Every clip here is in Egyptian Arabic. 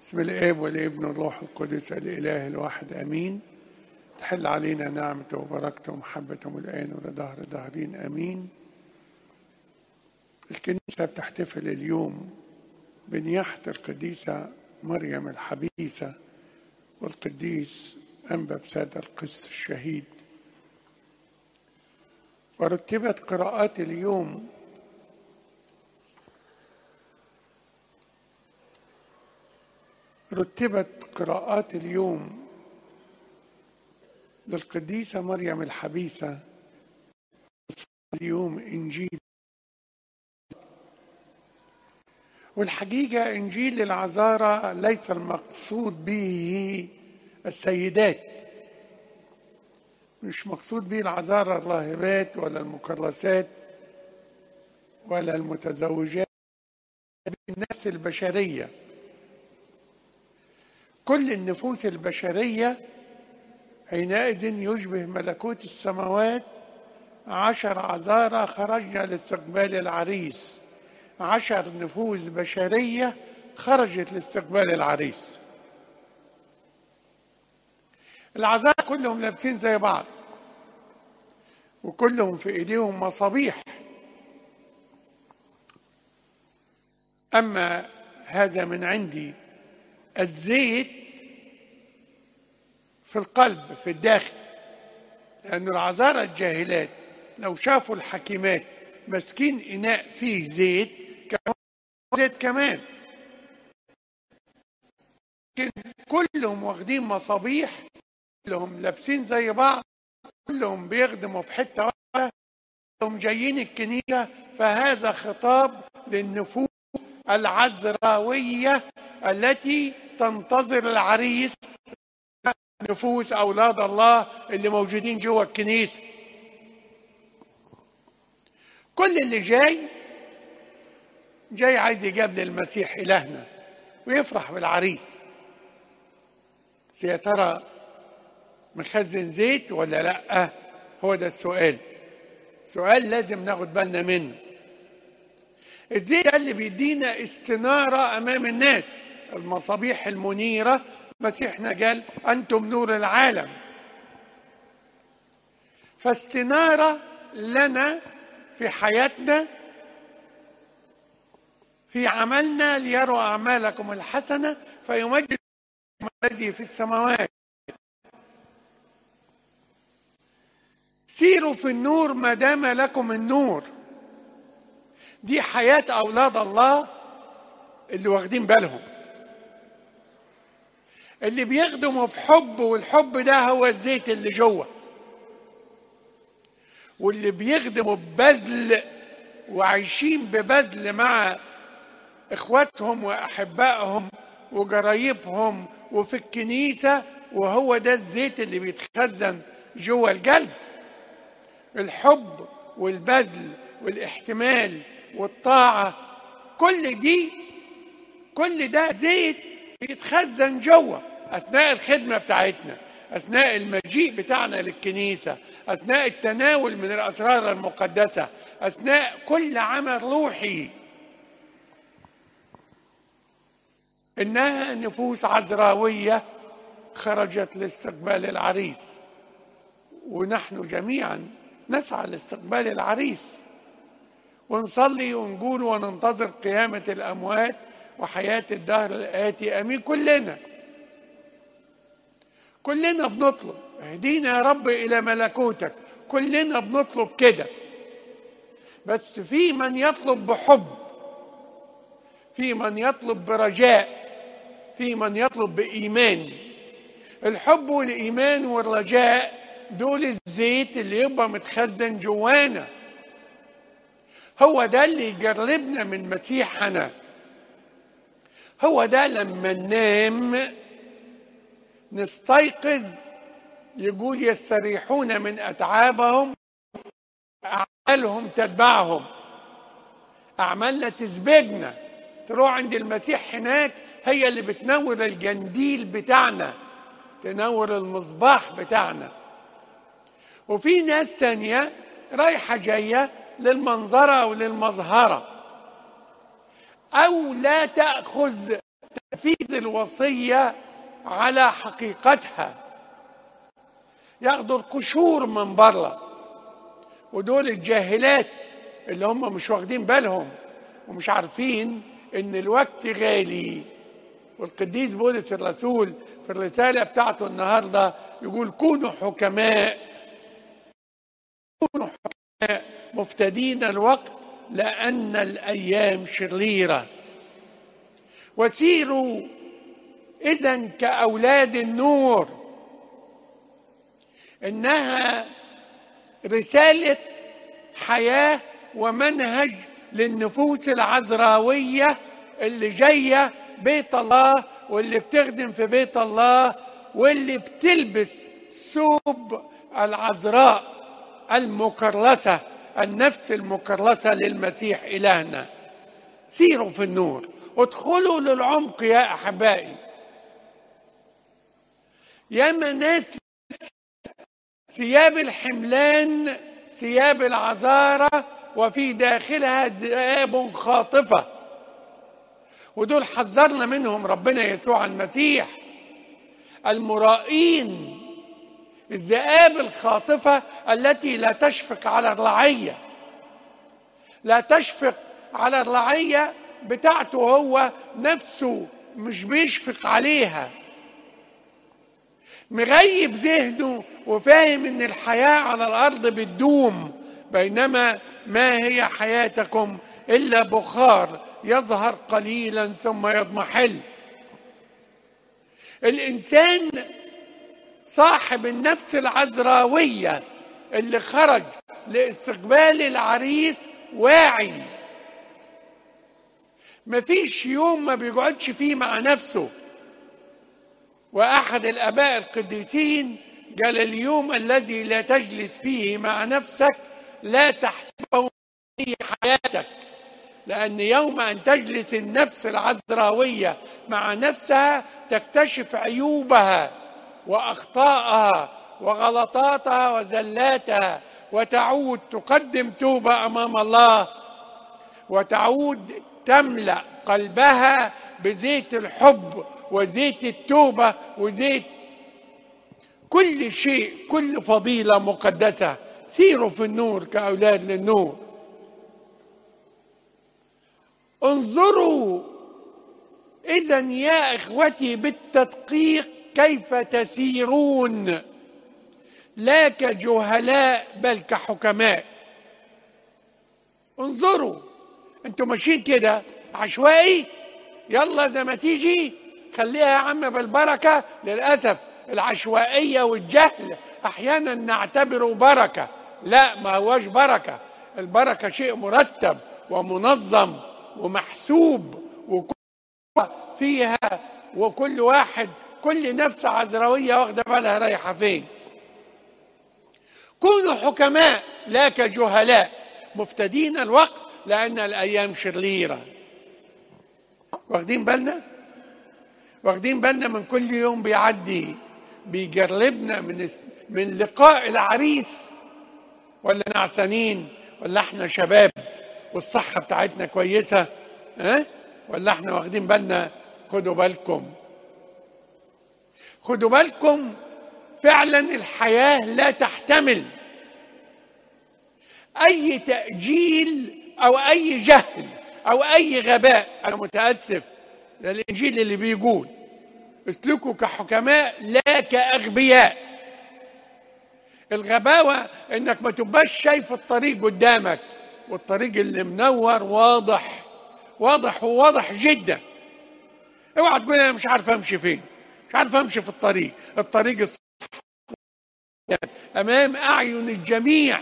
بسم الاب والابن والروح القدس الاله الواحد امين تحل علينا نعمته وبركته ومحبته الان ولدهر دهرين امين الكنيسه بتحتفل اليوم بنياحه القديسه مريم الحبيسه والقديس انبا بسادة القس الشهيد ورتبت قراءات اليوم رتبت قراءات اليوم للقديسة مريم الحبيسة اليوم إنجيل والحقيقة إنجيل العذارى ليس المقصود به السيدات مش مقصود به العذارى الراهبات ولا المكرسات ولا المتزوجات بالنفس البشريه كل النفوس البشرية حينئذ يشبه ملكوت السماوات عشر عذارى خرجنا لاستقبال العريس عشر نفوس بشرية خرجت لاستقبال العريس العذارى كلهم لابسين زي بعض وكلهم في ايديهم مصابيح اما هذا من عندي الزيت في القلب في الداخل لأن العذارى الجاهلات لو شافوا الحكيمات ماسكين إناء فيه زيت كمان زيت كمان لكن كلهم واخدين مصابيح كلهم لابسين زي بعض كلهم بيخدموا في حتة واحدة كلهم جايين الكنيسة فهذا خطاب للنفوس العذراوية التي تنتظر العريس نفوس أولاد الله اللي موجودين جوه الكنيسة كل اللي جاي جاي عايز يجاب المسيح إلهنا ويفرح بالعريس بس يا ترى مخزن زيت ولا لا هو ده السؤال سؤال لازم ناخد بالنا منه الزيت ده اللي بيدينا استنارة أمام الناس المصابيح المنيرة مسيحنا قال أنتم نور العالم فاستنارة لنا في حياتنا في عملنا ليروا أعمالكم الحسنة فيمجد الذي في السماوات سيروا في النور ما دام لكم النور دي حياة أولاد الله اللي واخدين بالهم اللي بيخدموا بحب والحب ده هو الزيت اللي جوه واللي بيخدموا ببذل وعايشين ببذل مع اخواتهم واحبائهم وجرايبهم وفي الكنيسه وهو ده الزيت اللي بيتخزن جوه القلب الحب والبذل والاحتمال والطاعه كل دي كل ده زيت بيتخزن جوه اثناء الخدمه بتاعتنا اثناء المجيء بتاعنا للكنيسه اثناء التناول من الاسرار المقدسه اثناء كل عمل روحي انها نفوس عذراويه خرجت لاستقبال العريس ونحن جميعا نسعى لاستقبال العريس ونصلي ونقول وننتظر قيامه الاموات وحياة الدهر الآتي أمين كلنا كلنا بنطلب اهدينا يا رب إلى ملكوتك كلنا بنطلب كده بس في من يطلب بحب في من يطلب برجاء في من يطلب بإيمان الحب والإيمان والرجاء دول الزيت اللي يبقى متخزن جوانا هو ده اللي يجربنا من مسيحنا هو ده لما ننام نستيقظ يقول يستريحون من أتعابهم أعمالهم تتبعهم أعمالنا تسبقنا تروح عند المسيح هناك هي اللي بتنور الجنديل بتاعنا تنور المصباح بتاعنا وفي ناس تانية رايحة جاية للمنظرة وللمظهرة أو لا تأخذ تنفيذ الوصية على حقيقتها ياخدوا القشور من بره ودول الجاهلات اللي هم مش واخدين بالهم ومش عارفين ان الوقت غالي والقديس بولس الرسول في الرسالة بتاعته النهاردة يقول كونوا حكماء كونوا حكماء مفتدين الوقت لأن الأيام شريرة وسيروا إذا كأولاد النور إنها رسالة حياة ومنهج للنفوس العذراوية اللي جاية بيت الله واللي بتخدم في بيت الله واللي بتلبس ثوب العذراء المكرسة النفس المكرسة للمسيح إلهنا سيروا في النور ادخلوا للعمق يا أحبائي يا ناس ثياب الحملان ثياب العذارة وفي داخلها ذئاب خاطفة ودول حذرنا منهم ربنا يسوع المسيح المرائين الذئاب الخاطفة التي لا تشفق على الرعية لا تشفق على الرعية بتاعته هو نفسه مش بيشفق عليها مغيب ذهنه وفاهم ان الحياة على الارض بتدوم بينما ما هي حياتكم الا بخار يظهر قليلا ثم يضمحل الانسان صاحب النفس العذراوية اللي خرج لاستقبال العريس واعي مفيش يوم ما بيقعدش فيه مع نفسه واحد الاباء القديسين قال اليوم الذي لا تجلس فيه مع نفسك لا تحسبه في حياتك لأن يوم أن تجلس النفس العذراوية مع نفسها تكتشف عيوبها وأخطاءها وغلطاتها وزلاتها وتعود تقدم توبة أمام الله وتعود تملأ قلبها بزيت الحب وزيت التوبة وزيت كل شيء كل فضيلة مقدسة سيروا في النور كأولاد للنور انظروا إذا يا إخوتي بالتدقيق كيف تسيرون لا كجهلاء بل كحكماء انظروا انتوا ماشيين كده عشوائي يلا زي ما تيجي خليها يا عم بالبركة للأسف العشوائية والجهل أحيانا نعتبره بركة لا ما هوش بركة البركة شيء مرتب ومنظم ومحسوب وكل فيها وكل واحد كل نفس عذراوية واخدة بالها رايحة فين كونوا حكماء لا كجهلاء مفتدين الوقت لأن الأيام شريرة واخدين بالنا واخدين بالنا من كل يوم بيعدي بيجربنا من من لقاء العريس ولا نعسانين ولا احنا شباب والصحة بتاعتنا كويسة ها ولا احنا واخدين بالنا خدوا بالكم خدوا بالكم فعلا الحياة لا تحتمل أي تأجيل أو أي جهل أو أي غباء أنا متأسف ده الإنجيل اللي بيقول اسلكوا كحكماء لا كأغبياء الغباوة إنك ما تبقاش شايف الطريق قدامك والطريق اللي منور واضح واضح وواضح جدا اوعى تقول انا مش عارف امشي فين مش عارف امشي في الطريق الطريق الصح امام اعين الجميع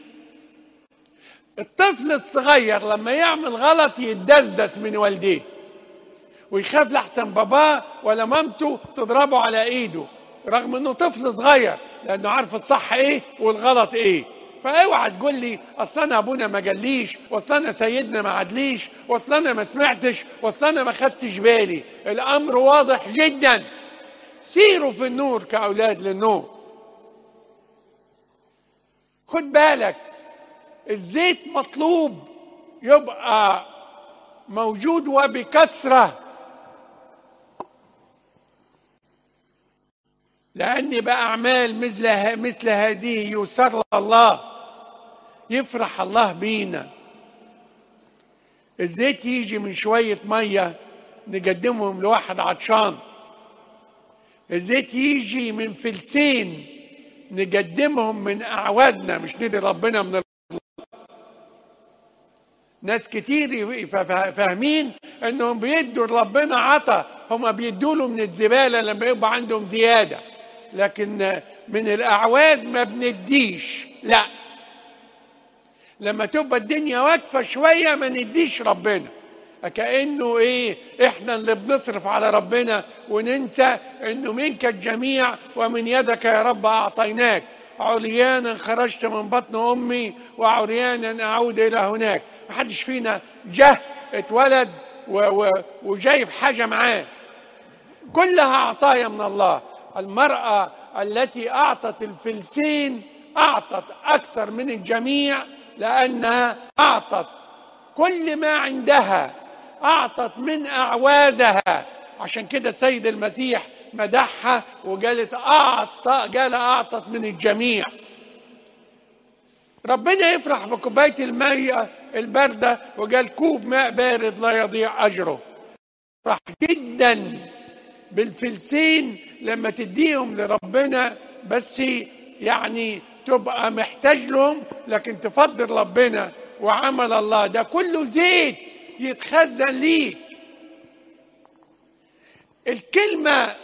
الطفل الصغير لما يعمل غلط يتدزدز من والديه ويخاف لحسن باباه ولا مامته تضربه على ايده رغم انه طفل صغير لانه عارف الصح ايه والغلط ايه فاوعى تقول لي اصل انا ابونا ما جاليش واصل انا سيدنا ما عدليش واصل انا ما سمعتش واصل انا ما خدتش بالي الامر واضح جدا سيروا في النور كاولاد للنور خد بالك الزيت مطلوب يبقى موجود وبكثره لأن بأعمال مثل مثل هذه يسر الله يفرح الله بينا الزيت يجي من شوية مية نقدمهم لواحد عطشان الزيت يجي من فلسين نقدمهم من أعوادنا مش ندي ربنا من ناس كتير فاهمين انهم بيدوا لربنا عطا هم بيدوا له من الزباله لما يبقى عندهم زياده لكن من الاعواد ما بنديش لا لما تبقى الدنيا واقفه شويه ما نديش ربنا كانه ايه احنا اللي بنصرف على ربنا وننسى انه منك الجميع ومن يدك يا رب اعطيناك عريانا خرجت من بطن امي وعريانا اعود الى هناك محدش فينا جه اتولد و و وجايب حاجه معاه كلها عطايا من الله المراه التي اعطت الفلسين اعطت اكثر من الجميع لانها اعطت كل ما عندها اعطت من اعوازها عشان كده السيد المسيح مدحها وقالت اعطى قال اعطت من الجميع ربنا يفرح بكوبايه الميه البارده وقال كوب ماء بارد لا يضيع اجره فرح جدا بالفلسين لما تديهم لربنا بس يعني تبقى محتاج لهم لكن تفضل ربنا وعمل الله ده كله زيت يتخزن ليك الكلمة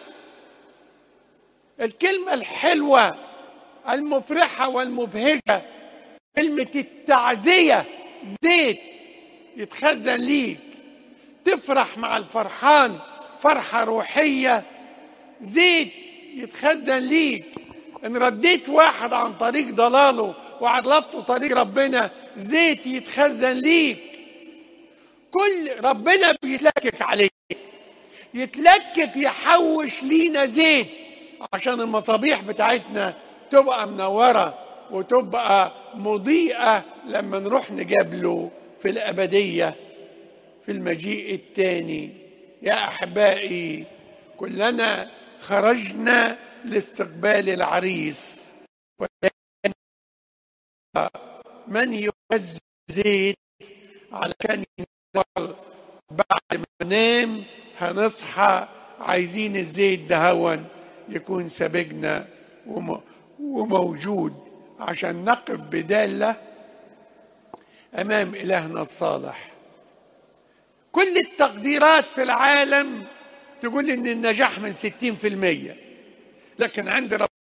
الكلمة الحلوة المفرحة والمبهجة كلمة التعزية زيت يتخزن ليك تفرح مع الفرحان فرحة روحية زيت يتخزن ليك ان رديت واحد عن طريق ضلاله وعرفته طريق ربنا زيت يتخزن ليك كل ربنا بيتلكك عليك يتلكك يحوش لينا زيت عشان المصابيح بتاعتنا تبقى منورة وتبقى مضيئة لما نروح نجابله في الأبدية في المجيء الثاني يا أحبائي كلنا خرجنا لاستقبال العريس من يوزع زيت علشان ينور بعد ما ننام هنصحى عايزين الزيت ده هون يكون سابقنا وموجود عشان نقف بدالة أمام إلهنا الصالح كل التقديرات في العالم تقول إن النجاح من ستين في المية لكن عند رب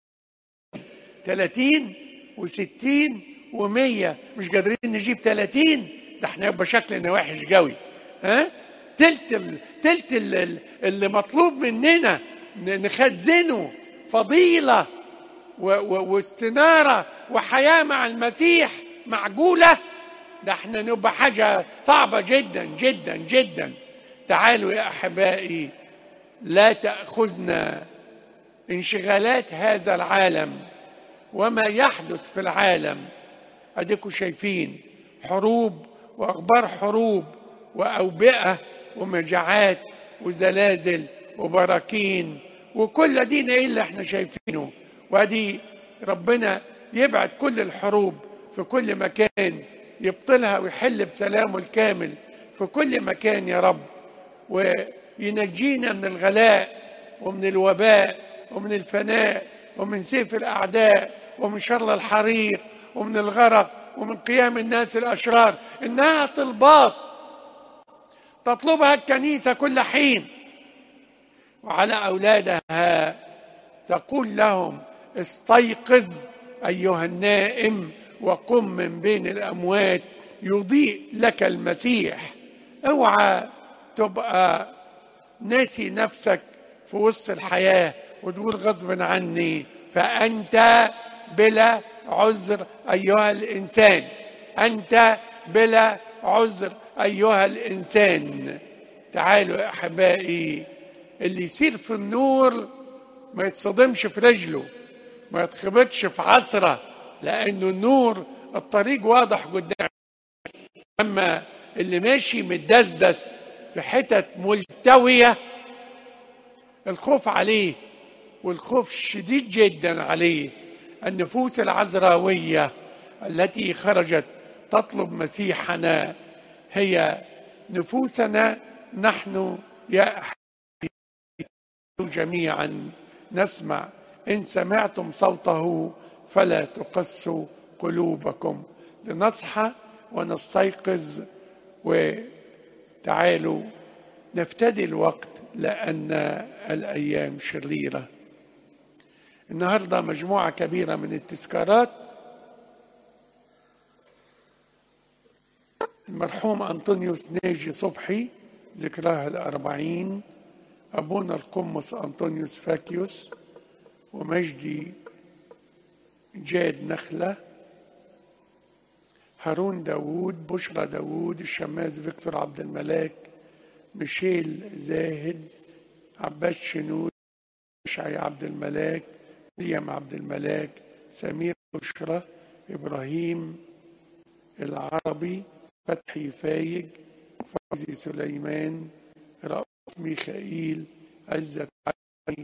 ثلاثين وستين ومية مش قادرين نجيب ثلاثين ده احنا يبقى شكلنا وحش قوي ها تلت ال... تلت ال... اللي مطلوب مننا نخزنه فضيلة و... و... واستنارة وحياة مع المسيح معقولة ده احنا نبقى حاجة صعبة جدا جدا جدا تعالوا يا أحبائي لا تأخذنا انشغالات هذا العالم وما يحدث في العالم اديكم شايفين حروب واخبار حروب واوبئه ومجاعات وزلازل وبراكين وكل دينا ايه اللي احنا شايفينه وادي ربنا يبعد كل الحروب في كل مكان يبطلها ويحل بسلامه الكامل في كل مكان يا رب وينجينا من الغلاء ومن الوباء ومن الفناء ومن سيف الاعداء ومن شر الحريق ومن الغرق ومن قيام الناس الاشرار انها طلبات تطلبها الكنيسه كل حين وعلى اولادها تقول لهم استيقظ ايها النائم وقم من بين الاموات يضيء لك المسيح اوعى تبقى ناسي نفسك في وسط الحياه وتقول غصب عني فانت بلا عذر ايها الانسان انت بلا عذر ايها الانسان تعالوا يا احبائي اللي يسير في النور ما يتصدمش في رجله ما يتخبطش في عصره لانه النور الطريق واضح قدام اما اللي ماشي متدسدس في حتت ملتويه الخوف عليه والخوف الشديد جدا عليه النفوس العذراوية التي خرجت تطلب مسيحنا هي نفوسنا نحن يا أحبابي جميعا نسمع إن سمعتم صوته فلا تقسوا قلوبكم لنصحى ونستيقظ وتعالوا نفتدي الوقت لأن الأيام شريرة النهاردة مجموعة كبيرة من التذكارات المرحوم أنطونيوس ناجي صبحي ذكراه الأربعين أبونا القمص أنطونيوس فاكيوس ومجدي جاد نخلة هارون داوود بشرى داوود الشماس فيكتور عبد الملاك ميشيل زاهد عباس شنود شعي عبد الملاك ويليام عبد الملاك سمير بشرى إبراهيم العربي فتحي فايج فوزي سليمان رأوف ميخائيل عزت علي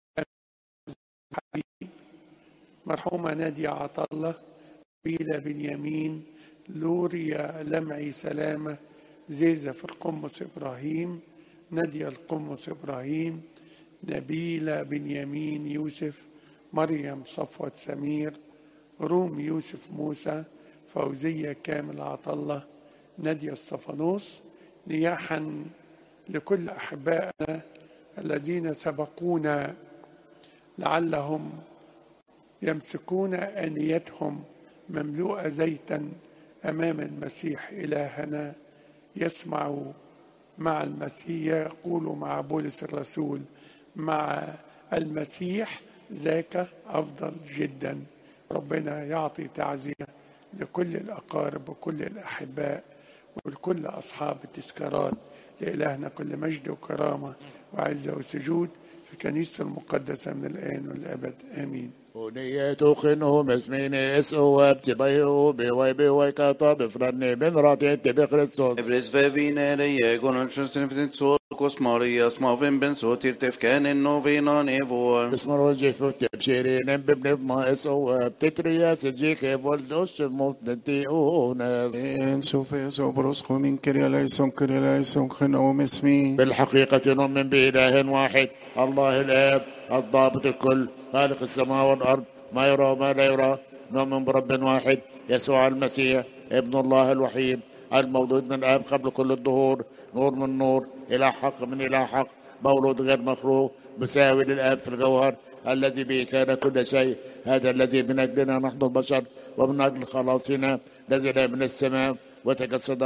حبيب مرحومة نادية عطلة بيلا بنيامين لوريا لمعي سلامة زيزة في القمص إبراهيم نادية القمص إبراهيم نبيلة بنيامين يوسف مريم صفوة سمير روم يوسف موسى فوزية كامل عطلة نادية الصفانوس نياحا لكل أحبائنا الذين سبقونا لعلهم يمسكون آنيتهم مملوءة زيتا أمام المسيح إلهنا يسمع مع المسيح يقول مع بولس الرسول مع المسيح ذاك أفضل جدا ربنا يعطي تعزية لكل الأقارب وكل الأحباء ولكل أصحاب التذكارات لإلهنا كل مجد وكرامة وعزة وسجود في كنيسة المقدسة من الآن والأبد آمين ونيتو خنو مسميني اسو وابتبايو بواي بواي كاتا بفرني بن راتي تبي خريستوس Ebres vevinere egon syn kos Maria smavin ben sotir tefkanen novenan evor. بسم الله جيفو تبشيرين ببنب ما اسو بتتريا سجيك فولدوش موتنتي اونس En sofes obros min كريا ليسون كريا ليسون خنو مسمي بالحقيقة نؤمن بإله واحد الله الآب الضابط الكل خالق السماء والأرض ما يرى وما لا يرى نؤمن برب واحد يسوع المسيح ابن الله الوحيد المولود من الآب قبل كل الدهور نور من نور إلى حق من إلى حق مولود غير مخلوق مساوي للآب في الجوهر الذي به كان كل شيء هذا الذي من أجلنا نحن البشر ومن أجل خلاصنا نزل من السماء وتجسد